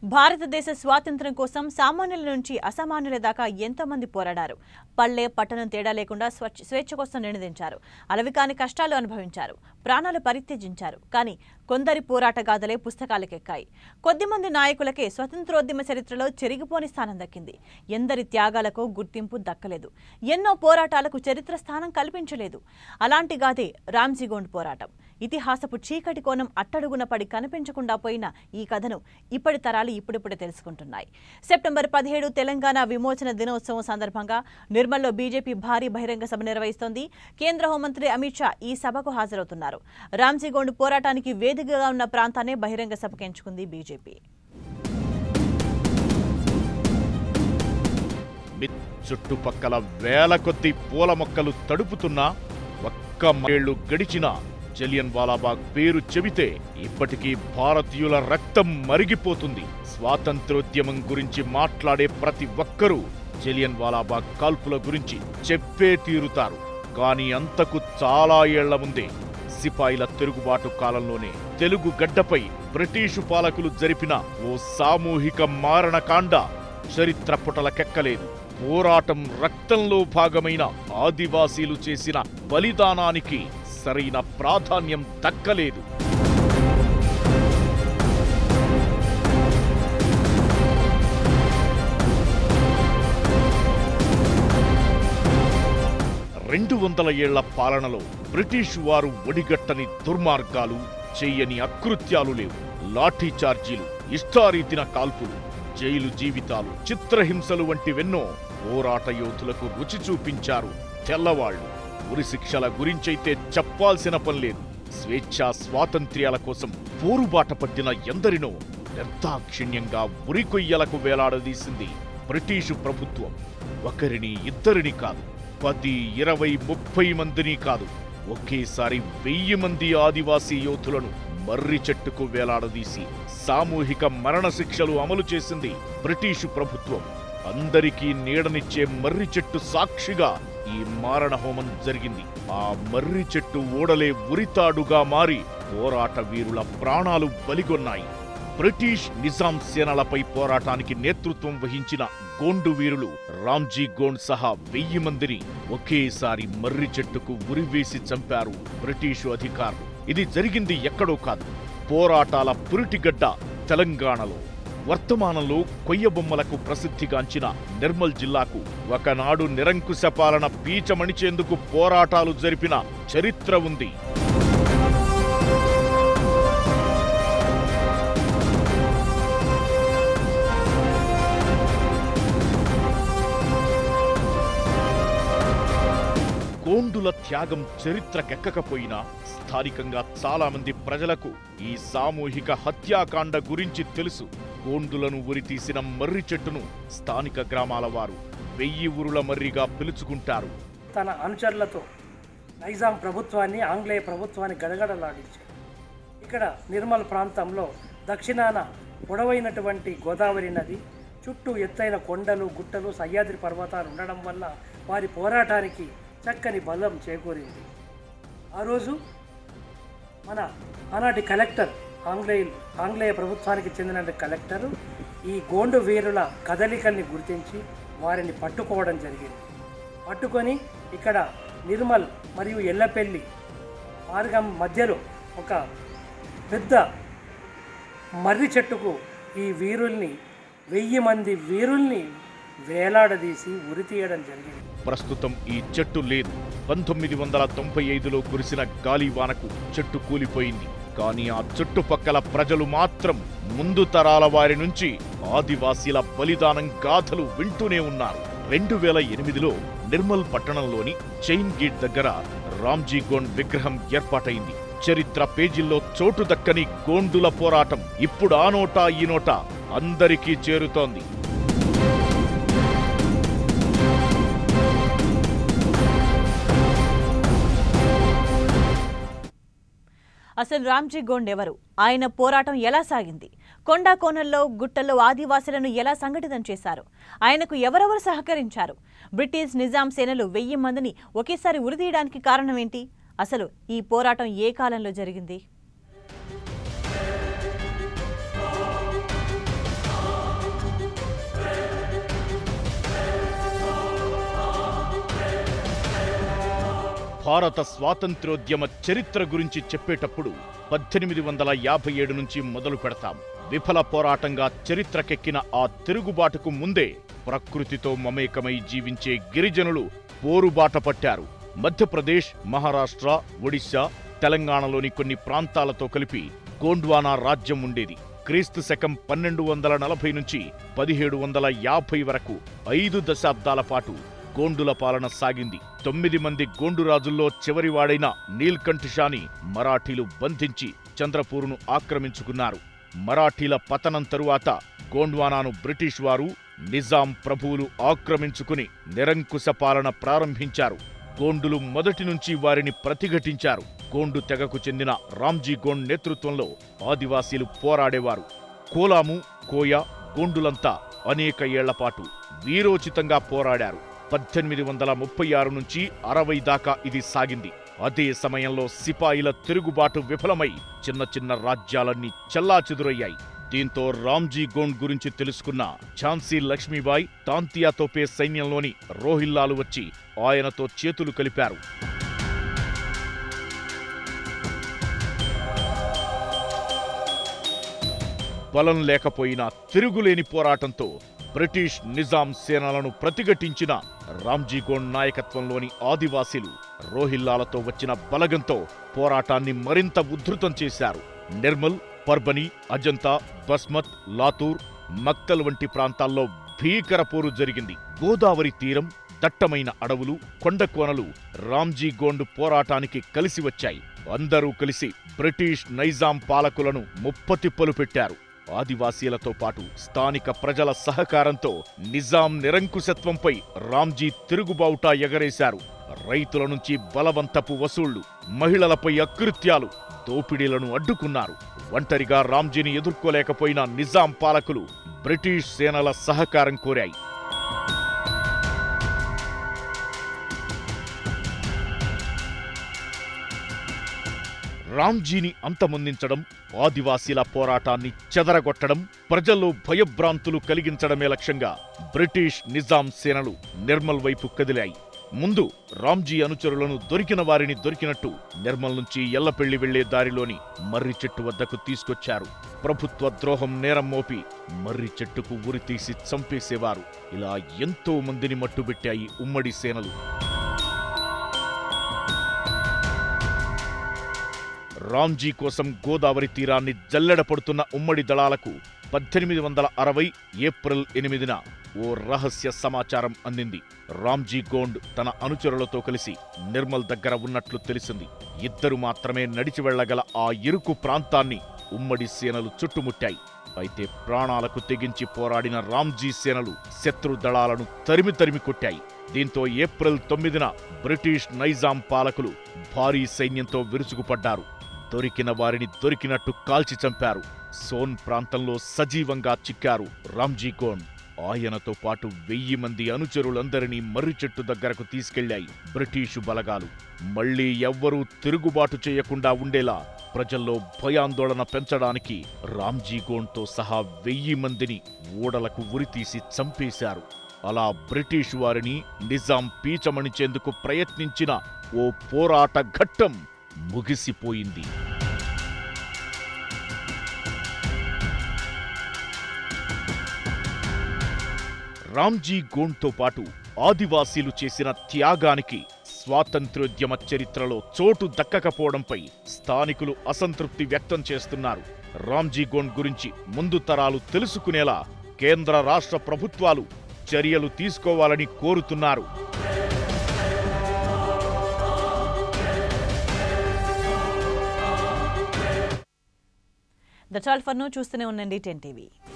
భారతదేశ స్వాతంత్ర్యం కోసం సామాన్యుల నుంచి అసామాన్యుల దాకా ఎంతో మంది పోరాడారు పల్లె పట్టణం తేడా లేకుండా స్వచ్ఛ స్వేచ్ఛ కోసం నినదించారు అలవి కాని కష్టాలు అనుభవించారు ప్రాణాలు పరిత్యజించారు కానీ కొందరి పోరాట గాథలే పుస్తకాలకెక్కాయి కొద్దిమంది నాయకులకే స్వతంత్రోద్యమ చరిత్రలో చెరిగిపోని స్థానం దక్కింది ఎందరి త్యాగాలకు గుర్తింపు దక్కలేదు ఎన్నో పోరాటాలకు చరిత్ర స్థానం కల్పించలేదు అలాంటి గాదే రామ్జీగోండ్ పోరాటం ఇతిహాసపు చీకటి కోణం అట్టడుగున పడి కనిపించకుండా పోయిన ఈ కథను ఇప్పటి తరాలు ఇప్పుడిప్పుడే తెలుసుకుంటున్నాయి సెప్టెంబర్ పదిహేడు తెలంగాణ విమోచన దినోత్సవం సందర్భంగా నిర్మల్లో బీజేపీ భారీ బహిరంగ సభ నిర్వహిస్తోంది కేంద్ర హోంమంత్రి అమిత్ షా ఈ సభకు హాజరవుతున్నారు రామ్జీగోండ్ పోరాటానికి వేదికగా ఉన్న ప్రాంతాన్ని బహిరంగ సభకు ఎంచుకుంది బీజేపీ మిత్ చుట్టుపక్కల వేల కొద్ది పూల మొక్కలు తడుపుతున్నా ఒక్క ఏళ్లు గడిచినా జలియన్ వాలాబాగ్ పేరు చెబితే ఇప్పటికీ భారతీయుల రక్తం మరిగిపోతుంది స్వాతంత్రోద్యమం గురించి మాట్లాడే ప్రతి ఒక్కరూ జలియన్ వాలాబాగ్ కాల్పుల గురించి చెప్పే తీరుతారు కానీ అంతకు చాలా ఏళ్ల ముందే సిపాయిల తిరుగుబాటు కాలంలోనే తెలుగు గడ్డపై బ్రిటిషు పాలకులు జరిపిన ఓ సామూహిక మారణకాండ చరిత్ర పుటలకెక్కలేదు పోరాటం రక్తంలో భాగమైన ఆదివాసీలు చేసిన బలిదానానికి సరైన ప్రాధాన్యం దక్కలేదు రెండు వందల ఏళ్ల పాలనలో బ్రిటిషు వారు ఒడిగట్టని దుర్మార్గాలు చెయ్యని అకృత్యాలు లేవు లాఠీ చార్జీలు ఇష్టారీతిన కాల్పులు జైలు జీవితాలు చిత్రహింసలు వంటివెన్నో పోరాట యోధులకు రుచి చూపించారు తెల్లవాళ్లు ఉరి శిక్షల గురించైతే చెప్పాల్సిన పనిలేదు స్వేచ్ఛా స్వాతంత్ర్యాల కోసం పోరుబాట పట్టిన ఎందరినో నిర్దాక్షిణ్యంగా ఉరికొయ్యలకు వేలాడదీసింది బ్రిటిషు ప్రభుత్వం ఒకరిని ఇద్దరిని కాదు పది ఇరవై ముప్పై మందిని కాదు ఒకేసారి వెయ్యి మంది ఆదివాసీ యోధులను మర్రి చెట్టుకు వేలాడదీసి సామూహిక మరణశిక్షలు అమలు చేసింది బ్రిటిషు ప్రభుత్వం అందరికీ నీడనిచ్చే మర్రి చెట్టు సాక్షిగా ఈ మారణ హోమం జరిగింది ఆ మర్రి చెట్టు ఓడలే ఉరితాడుగా మారి పోరాట వీరుల ప్రాణాలు బలిగొన్నాయి బ్రిటిష్ నిజాం సేనలపై పోరాటానికి నేతృత్వం వహించిన గోండు వీరులు రామ్జీ గోండ్ సహా వెయ్యి మందిని ఒకేసారి మర్రి చెట్టుకు ఉరివేసి చంపారు బ్రిటిషు అధికారులు ఇది జరిగింది ఎక్కడో కాదు పోరాటాల పురిటిగడ్డ తెలంగాణలో వర్తమానంలో కొయ్యబొమ్మలకు ప్రసిద్ధిగాంచిన నిర్మల్ జిల్లాకు ఒకనాడు నిరంకుశ పాలన పీచమణిచేందుకు పోరాటాలు జరిపిన చరిత్ర ఉంది గోండుల త్యాగం చరిత్రకెక్కకపోయినా స్థానికంగా చాలా మంది ప్రజలకు ఈ సామూహిక హత్యాకాండ గురించి తెలుసు గోండులను ఉరితీసిన మర్రి చెట్టును స్థానిక గ్రామాల వారు వెయ్యి ఉరుల మర్రిగా పిలుచుకుంటారు తన అనుచరులతో నైజాం ప్రభుత్వాన్ని ఆంగ్లేయ ప్రభుత్వాన్ని గడగడలాడించారు ఇక్కడ నిర్మల్ ప్రాంతంలో దక్షిణాన పొడవైనటువంటి గోదావరి నది చుట్టూ ఎత్తైన కొండలు గుట్టలు సహ్యాద్రి పర్వతాలు ఉండడం వల్ల వారి పోరాటానికి చక్కని బలం చేకూరింది ఆ రోజు మన ఆనాటి కలెక్టర్ ఆంగ్లేయులు ఆంగ్లేయ ప్రభుత్వానికి చెందిన కలెక్టర్ ఈ గోండు వీరుల కదలికల్ని గుర్తించి వారిని పట్టుకోవడం జరిగింది పట్టుకొని ఇక్కడ నిర్మల్ మరియు ఎల్లపెల్లి మార్గం మధ్యలో ఒక పెద్ద మర్రి చెట్టుకు ఈ వీరుల్ని వెయ్యి మంది వీరుల్ని వేలాడదీసి ఉరి తీయడం జరిగింది ప్రస్తుతం ఈ చెట్టు లేదు పంతొమ్మిది వందల తొంభై ఐదులో కురిసిన గాలివానకు చెట్టు కూలిపోయింది కానీ ఆ చుట్టుపక్కల ప్రజలు మాత్రం ముందు తరాల వారి నుంచి ఆదివాసీల బలిదానం గాథలు వింటూనే ఉన్నారు రెండు వేల ఎనిమిదిలో నిర్మల్ పట్టణంలోని చైన్ గేట్ దగ్గర రామ్జీ గోండ్ విగ్రహం ఏర్పాటైంది చరిత్ర పేజీల్లో చోటు దక్కని గోండుల పోరాటం ఇప్పుడు ఆ నోటా ఈ నోటా అందరికీ చేరుతోంది అసలు రామ్జీ గోండ్ ఎవరు ఆయన పోరాటం ఎలా సాగింది కొండా కోనల్లో గుట్టల్లో ఆదివాసులను ఎలా సంఘటితం చేశారు ఆయనకు ఎవరెవరు సహకరించారు బ్రిటిష్ నిజాం సేనలు వెయ్యి మందిని ఒకేసారి ఉరితీయడానికి కారణం ఏంటి అసలు ఈ పోరాటం ఏ కాలంలో జరిగింది భారత స్వాతంత్ర్యోద్యమ చరిత్ర గురించి చెప్పేటప్పుడు పద్దెనిమిది వందల యాభై ఏడు నుంచి మొదలు పెడతాం విఫల పోరాటంగా చరిత్రకెక్కిన ఆ తిరుగుబాటుకు ముందే ప్రకృతితో మమేకమై జీవించే గిరిజనులు పోరుబాట పట్టారు మధ్యప్రదేశ్ మహారాష్ట్ర ఒడిశా తెలంగాణలోని కొన్ని ప్రాంతాలతో కలిపి గోండ్వానా రాజ్యం ఉండేది క్రీస్తు శకం పన్నెండు వందల నలభై నుంచి పదిహేడు వందల యాభై వరకు ఐదు దశాబ్దాల పాటు గోండుల పాలన సాగింది తొమ్మిది మంది గోండు రాజుల్లో చివరివాడైన నీల్కంఠ్ షాని మరాఠీలు బంధించి చంద్రపూర్ను ఆక్రమించుకున్నారు మరాఠీల పతనం తరువాత గోండ్వానాను బ్రిటిష్ వారు నిజాం ప్రభువులు ఆక్రమించుకుని నిరంకుశ పాలన ప్రారంభించారు గోండులు మొదటి నుంచి వారిని ప్రతిఘటించారు గోండు తెగకు చెందిన రామ్జీ గోండ్ నేతృత్వంలో ఆదివాసీలు పోరాడేవారు కోలాము కోయ గోండులంతా అనేక ఏళ్లపాటు వీరోచితంగా పోరాడారు పద్దెనిమిది వందల ముప్పై ఆరు నుంచి అరవై దాకా ఇది సాగింది అదే సమయంలో సిపాయిల తిరుగుబాటు విఫలమై చిన్న చిన్న రాజ్యాలన్నీ చెల్లాచెదురయ్యాయి దీంతో రామ్జీ గోండ్ గురించి తెలుసుకున్న ఝాన్సీ లక్ష్మీబాయి తాంతియా తోపే సైన్యంలోని రోహిల్లాలు వచ్చి ఆయనతో చేతులు కలిపారు బలం లేకపోయినా తిరుగులేని పోరాటంతో బ్రిటిష్ నిజాం సేనలను ప్రతిఘటించిన రామ్జీగోండ్ నాయకత్వంలోని ఆదివాసీలు రోహిల్లాలతో వచ్చిన బలగంతో పోరాటాన్ని మరింత ఉధృతం చేశారు నిర్మల్ పర్బని అజంతా బస్మత్ లాతూర్ మక్తల్ వంటి ప్రాంతాల్లో భీకర పోరు జరిగింది గోదావరి తీరం దట్టమైన అడవులు కొండకోనలు రామ్జీ గోండ్ పోరాటానికి కలిసి వచ్చాయి అందరూ కలిసి బ్రిటిష్ నైజాం పాలకులను ముప్పతిప్పలు పెట్టారు ఆదివాసీలతో పాటు స్థానిక ప్రజల సహకారంతో నిజాం నిరంకుశత్వంపై రామ్జీ తిరుగుబావుట ఎగరేశారు రైతుల నుంచి బలవంతపు వసూళ్లు మహిళలపై అకృత్యాలు దోపిడీలను అడ్డుకున్నారు ఒంటరిగా రామ్జీని ఎదుర్కోలేకపోయిన నిజాం పాలకులు బ్రిటిష్ సేనల సహకారం కోరాయి రామ్జీని అంతమొందించడం ఆదివాసీల పోరాటాన్ని చెదరగొట్టడం ప్రజల్లో భయభ్రాంతులు కలిగించడమే లక్ష్యంగా బ్రిటిష్ నిజాం సేనలు నిర్మల్ వైపు కదిలాయి ముందు రామ్జీ అనుచరులను దొరికిన వారిని దొరికినట్టు నిర్మల్ నుంచి ఎల్లపెళ్లి వెళ్లే దారిలోని మర్రి చెట్టు వద్దకు తీసుకొచ్చారు ప్రభుత్వ ద్రోహం నేరం మోపి మర్రి చెట్టుకు ఉరితీసి చంపేసేవారు ఇలా ఎంతో మందిని మట్టుబెట్టాయి ఉమ్మడి సేనలు రామ్జీ కోసం గోదావరి తీరాన్ని జల్లెడపడుతున్న ఉమ్మడి దళాలకు పద్దెనిమిది వందల అరవై ఏప్రిల్ ఎనిమిదిన ఓ రహస్య సమాచారం అందింది రామ్జీ గోండ్ తన అనుచరులతో కలిసి నిర్మల్ దగ్గర ఉన్నట్లు తెలిసింది ఇద్దరు మాత్రమే నడిచి వెళ్లగల ఆ ఇరుకు ప్రాంతాన్ని ఉమ్మడి సేనలు చుట్టుముట్టాయి అయితే ప్రాణాలకు తెగించి పోరాడిన రామ్జీ సేనలు శత్రు దళాలను తరిమి తరిమి కొట్టాయి దీంతో ఏప్రిల్ తొమ్మిదిన బ్రిటిష్ నైజాం పాలకులు భారీ సైన్యంతో విరుచుకుపడ్డారు దొరికిన వారిని దొరికినట్టు కాల్చి చంపారు సోన్ ప్రాంతంలో సజీవంగా చిక్కారు రామ్జీ గోండ్ ఆయనతో పాటు వెయ్యి మంది అనుచరులందరినీ మర్రి చెట్టు దగ్గరకు తీసుకెళ్లాయి బ్రిటీషు బలగాలు మళ్లీ ఎవ్వరూ తిరుగుబాటు చేయకుండా ఉండేలా ప్రజల్లో భయాందోళన పెంచడానికి రామ్జీ గోండ్తో సహా వెయ్యి మందిని ఓడలకు ఉరితీసి చంపేశారు అలా బ్రిటిష్ వారిని నిజాం పీచమణిచేందుకు ప్రయత్నించిన ఓ పోరాట ఘట్టం ముగిసిపోయింది రామ్జీ గోండ్తో పాటు ఆదివాసీలు చేసిన త్యాగానికి స్వాతంత్ర్యోద్యమ చరిత్రలో చోటు దక్కకపోవడంపై స్థానికులు అసంతృప్తి వ్యక్తం చేస్తున్నారు రామ్జీ గోండ్ గురించి ముందు తరాలు తెలుసుకునేలా కేంద్ర రాష్ట్ర ప్రభుత్వాలు చర్యలు తీసుకోవాలని కోరుతున్నారు దట్స్ ఆల్ ఫర్ నో చూస్తూనే ఉండండి టెన్ టీవీ